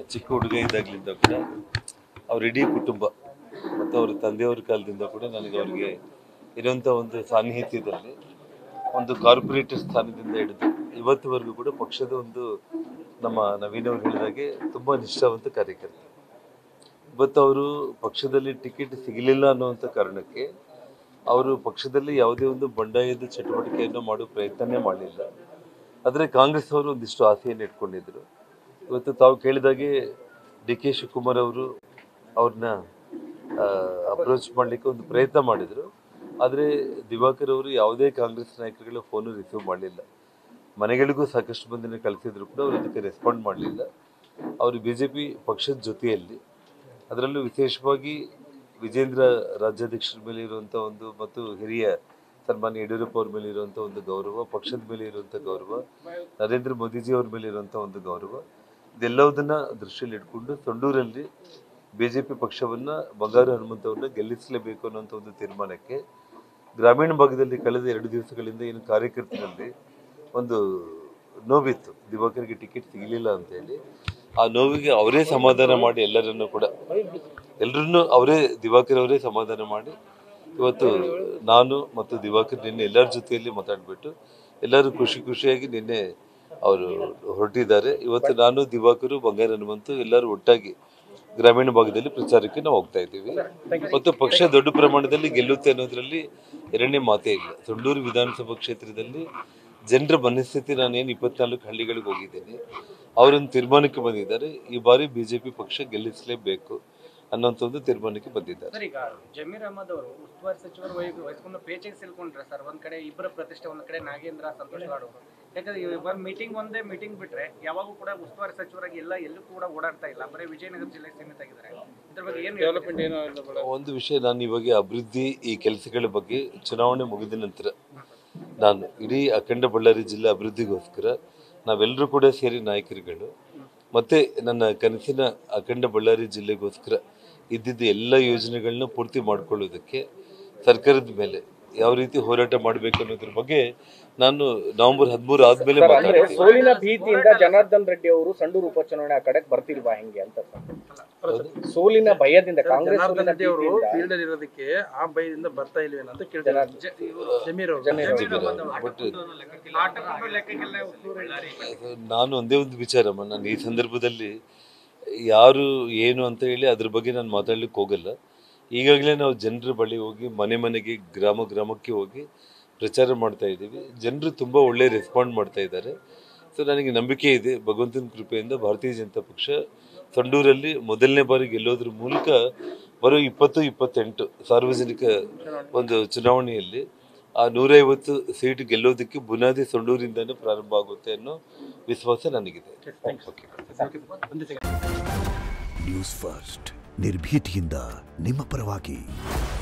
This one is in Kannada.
ಚಿಕ್ಕ ಹುಡುಗ ಇದ್ದಾಗಲಿಂದ ಕೂಡ ಅವ್ರ ಇಡೀ ಕುಟುಂಬ ಮತ್ತು ಅವ್ರ ತಂದೆಯವ್ರ ಕಾಲದಿಂದ ಕೂಡ ನನಗೆ ಅವ್ರಿಗೆ ಇರುವಂಥ ಒಂದು ಸಾನ್ನಿಹಿತ್ಯದಲ್ಲಿ ಒಂದು ಕಾರ್ಪೊರೇಟರ್ ಸ್ಥಾನದಿಂದ ಹಿಡಿದು ಇವತ್ತುವರೆಗೂ ಕೂಡ ಪಕ್ಷದ ಒಂದು ನಮ್ಮ ನವೀನ್ ಅವರು ಹೇಳಿದಾಗೆ ತುಂಬ ನಿಷ್ಠಾವಂತ ಕಾರ್ಯಕರ್ತ ಇವತ್ತು ಅವರು ಪಕ್ಷದಲ್ಲಿ ಟಿಕೆಟ್ ಸಿಗಲಿಲ್ಲ ಅನ್ನುವಂಥ ಕಾರಣಕ್ಕೆ ಅವರು ಪಕ್ಷದಲ್ಲಿ ಯಾವುದೇ ಒಂದು ಬಂಡಾಯದ ಚಟುವಟಿಕೆಯನ್ನು ಮಾಡೋ ಪ್ರಯತ್ನನೇ ಮಾಡಲಿಲ್ಲ ಆದರೆ ಕಾಂಗ್ರೆಸ್ ಅವರು ಒಂದಿಷ್ಟು ಆಸೆಯನ್ನು ಇಟ್ಕೊಂಡಿದ್ರು ಇವತ್ತು ತಾವು ಕೇಳಿದಾಗೆ ಡಿ ಕೆ ಶಿವಕುಮಾರ್ ಅವರು ಅವ್ರನ್ನ ಅಪ್ರೋಚ್ ಮಾಡಲಿಕ್ಕೆ ಒಂದು ಪ್ರಯತ್ನ ಮಾಡಿದರು ಆದರೆ ದಿವಾಕರ್ ಅವರು ಯಾವುದೇ ಕಾಂಗ್ರೆಸ್ ನಾಯಕರುಗಳ ಫೋನು ರಿಸೀವ್ ಮಾಡಲಿಲ್ಲ ಮನೆಗಳಿಗೂ ಸಾಕಷ್ಟು ಮಂದಿನ ಕಳಿಸಿದ್ರು ಕೂಡ ಅವರು ಅದಕ್ಕೆ ರೆಸ್ಪಾಂಡ್ ಮಾಡಲಿಲ್ಲ ಅವರು ಬಿ ಜೆ ಪಿ ಪಕ್ಷದ ಜೊತೆಯಲ್ಲಿ ಅದರಲ್ಲೂ ವಿಶೇಷವಾಗಿ ವಿಜೇಂದ್ರ ರಾಜ್ಯಾಧ್ಯಕ್ಷರ ಮೇಲೆ ಇರುವಂಥ ಒಂದು ಮತ್ತು ಹಿರಿಯ ಸನ್ಮಾನ್ಯ ಯಡಿಯೂರಪ್ಪ ಅವ್ರ ಮೇಲೆ ಇರುವಂಥ ಒಂದು ಗೌರವ ಪಕ್ಷದ ಮೇಲೆ ಇರುವಂಥ ಗೌರವ ನರೇಂದ್ರ ಮೋದಿಜಿ ಅವ್ರ ಮೇಲೆ ಇರುವಂಥ ಒಂದು ಗೌರವ ಇದೆಲ್ಲವುದನ್ನ ದೃಷ್ಟಿಯಲ್ಲಿ ಇಟ್ಕೊಂಡು ಸಂಡೂರಲ್ಲಿ ಬಿ ಜೆ ಪಿ ಪಕ್ಷವನ್ನು ಬಂಗಾರು ಹನುಮಂತವ್ರನ್ನ ಗೆಲ್ಲಿಸಲೇಬೇಕು ಅನ್ನೋಂಥ ಒಂದು ತೀರ್ಮಾನಕ್ಕೆ ಗ್ರಾಮೀಣ ಭಾಗದಲ್ಲಿ ಕಳೆದ ಎರಡು ದಿವಸಗಳಿಂದ ಏನು ಕಾರ್ಯಕರ್ತರಲ್ಲಿ ಒಂದು ನೋವಿತ್ತು ದಿವಾಕರ್ಗೆ ಟಿಕೆಟ್ ಸಿಗಲಿಲ್ಲ ಅಂತ ಹೇಳಿ ಆ ನೋವಿಗೆ ಅವರೇ ಸಮಾಧಾನ ಮಾಡಿ ಎಲ್ಲರನ್ನು ಕೂಡ ಎಲ್ಲರನ್ನು ಅವರೇ ದಿವಾಕರ್ ಅವರೇ ಸಮಾಧಾನ ಮಾಡಿ ಇವತ್ತು ನಾನು ಮತ್ತು ದಿವಾಕರ್ ನಿನ್ನೆ ಎಲ್ಲರ ಜೊತೆಯಲ್ಲಿ ಮಾತಾಡ್ಬಿಟ್ಟು ಎಲ್ಲರೂ ಖುಷಿ ಖುಷಿಯಾಗಿ ನಿನ್ನೆ ಅವರು ಹೊರಟಿದ್ದಾರೆ ಇವತ್ತು ನಾನು ದಿವಾಕರು ಬಂಗಾರ ಹನುಮಂತು ಎಲ್ಲರೂ ಒಟ್ಟಾಗಿ ಗ್ರಾಮೀಣ ಭಾಗದಲ್ಲಿ ಪ್ರಚಾರಕ್ಕೆ ನಾವು ಹೋಗ್ತಾ ಇದ್ದೀವಿ ಮತ್ತು ಪಕ್ಷ ದೊಡ್ಡ ಪ್ರಮಾಣದಲ್ಲಿ ಗೆಲ್ಲುತ್ತೆ ಅನ್ನೋದ್ರಲ್ಲಿ ಎರಡನೇ ಮಾತೇ ಇಲ್ಲ ಸಂಡೂರು ವಿಧಾನಸಭಾ ಕ್ಷೇತ್ರದಲ್ಲಿ ಜನರ ಮನಸ್ಥಿತಿ ನಾನೇನು ಇಪ್ಪತ್ನಾಲ್ಕು ಹಳ್ಳಿಗಳಿಗೆ ಹೋಗಿದ್ದೇನೆ ಅವರೊಂದು ತೀರ್ಮಾನಕ್ಕೆ ಬಂದಿದ್ದಾರೆ ಈ ಬಾರಿ ಬಿಜೆಪಿ ಪಕ್ಷ ಗೆಲ್ಲಿಸಲೇಬೇಕು ಅನ್ನೋಂಥ ಒಂದು ತೀರ್ಮಾನಕ್ಕೆ ಬಂದಿದ್ದಾರೆ ಸರ್ ಈಗ ಜಮೀರ್ ಅಹಮದ್ ಅವರು ಉಸ್ತುವಾರಿ ಸಚಿವರು ವಹಿ- ವಹಿಸ್ಕೊಂಡು ಪೇಚೆಗೆ ಸಿಲ್ಕೊಂಡ್ರೆ ಸರ್ ಒಂದ್ ಕಡೆ ಇಬ್ಬರ ಪ್ರತಿಷ್ಠೆ ಒಂದ್ ಕಡೆ ನಾಗೇಂದ್ರ ಸಂತೋಷ್ ಲಾಡ್ ಅವರು ಯಾಕಂದ್ರೆ ಒಂದ್ ಮೀಟಿಂಗ್ ಒಂದೇ ಮೀಟಿಂಗ್ ಬಿಟ್ರೆ ಯಾವಾಗೂ ಕೂಡ ಉಸ್ತುವಾರಿ ಸಚಿವರಾಗಿ ಎಲ್ಲ ಎಲ್ಲೂ ಕೂಡ ಓಡಾಡ್ತಾ ಇಲ್ಲ ಬರೀ ವಿಜಯನಗರ ಜಿಲ್ಲೆಗೆ ಸೀಮಿತ ಆಗಿದ್ದಾರೆ ಇದ್ರ ಬಗ್ಗೆ ಏನು ಡೆವಲಪ್ಮೆಂಟ್ ಏನು ಒಂದು ವಿಷಯ ನಾನು ಇವಾಗ ಅಭಿವೃದ್ಧಿ ಈ ಕೆಲಸಗಳ ಬಗ್ಗೆ ಚುನಾವಣೆ ಮುಗಿದ ನಂತರ ನಾನು ಇಡೀ ಅಖಂಡ ಬಳ್ಳಾರಿ ಜಿಲ್ಲೆ ಅಭಿವೃದ್ಧಿಗೋಸ್ಕರ ನಾವೆಲ್ಲರೂ ಕೂಡ ಸೇರಿ ನಾಯಕರುಗಳು ಮತ್ತೆ ನನ್ನ ಕನಸಿನ ಅಖಂಡ ಬಳ್ಳಾರಿ ಜಿಲ್ಲೆಗೋಸ್ಕರ ಇದ್ದಿದ್ದ ಎಲ್ಲ ಯೋಜನೆಗಳನ್ನ ಪೂರ್ತಿ ಮಾಡ್ಕೊಳ್ಳೋದಕ್ಕೆ ಸರ್ಕಾರದ ಮೇಲೆ ಯಾವ ರೀತಿ ಹೋರಾಟ ಮಾಡಬೇಕು ಅನ್ನೋದ್ರ ಬಗ್ಗೆ ನಾನು ನವೆಂಬರ್ ಹದಿಮೂರು ಆದ್ಮೇಲೆ ಅಂದ್ರೆ ಮಾತಾಡ್ತೀನಿ ಸೋಲಿನ ಭೀತಿಯಿಂದ ಜನಾರ್ದನ್ ರೆಡ್ಡಿ ಅವರು ಸಂಡೂರು ಉಪಚುನಾವಣೆ ಆ ಕಡೆಗೆ ಬರ್ತಿಲ್ವಾ ಹೆಂಗೆ ಅಂತ ಸರ್. ಸೋಲಿನ ಭಯದಿಂದ ಕಾಂಗ್ರೆಸ್ ಸೋಲಿನ ರೆಡ್ಡಿ ಅವರು ಭೀತಿಯಿಂದ ಫೀಲ್ಡ್ ಅಲ್ಲಿ ಇರೋದಕ್ಕೆ ಆ ಭಯದಿಂದ ಬರ್ತಾ ಇಲ್ವೇನೋ ಅಂತ ಕೇಳ್ತಾರೆ ಜಮೀರ್ ಅವರು ಬಟ್ ಆಟಕ್ಕೂ ಲೆಕ್ಕಕ್ಕೆಲ್ಲ ಉಸ್ತುವಾರಿ ನಾನು ಒಂದೇ ಒಂದು ವಿಚಾರಮ್ಮ ನಾನು ಈ ಸಂದರ್ಭದಲ್ಲಿ ಯಾರು ಏನು ಅಂತ ಹೇಳಿ ಅದ್ರ ಬಗ್ಗೆ ನಾನು ಮಾತಾಡ್ಲಿಕ್ಕೆ ಹೋಗಲ್ಲ ಈಗಾಗಲೇ ನಾವು ಜನರ ಬಳಿ ಹೋಗಿ ಮನೆ ಮನೆಗೆ ಗ್ರಾಮ ಗ್ರಾಮಕ್ಕೆ ಹೋಗಿ ಪ್ರಚಾರ ಮಾಡ್ತಾ ಇದ್ದೀವಿ ಜನರು ತುಂಬ ಒಳ್ಳೆ ರೆಸ್ಪಾಂಡ್ ಮಾಡ್ತಾ ಇದ್ದಾರೆ ಸೊ ನನಗೆ ನಂಬಿಕೆ ಇದೆ ಭಗವಂತನ ಕೃಪೆಯಿಂದ ಭಾರತೀಯ ಜನತಾ ಪಕ್ಷ ಸಂಡೂರಲ್ಲಿ ಮೊದಲನೇ ಬಾರಿ ಗೆಲ್ಲೋದ್ರ ಮೂಲಕ ಬರೋ ಇಪ್ಪತ್ತು ಇಪ್ಪತ್ತೆಂಟು ಸಾರ್ವಜನಿಕ ಒಂದು ಚುನಾವಣೆಯಲ್ಲಿ ಆ ನೂರೈವತ್ತು ಸೀಟ್ ಗೆಲ್ಲೋದಕ್ಕೆ ಬುನಾದಿ ಸಂಡೂರಿಂದನೇ ಪ್ರಾರಂಭ ಆಗುತ್ತೆ ಅನ್ನೋ ವಿಶ್ವಾಸ ನನಗಿದೆ ಓಕೆ ನ್ಯೂಸ್ ಫಸ್ಟ್ ನಿರ್ಭೀತಿಯಿಂದ ನಿಮ್ಮ ಪರವಾಗಿ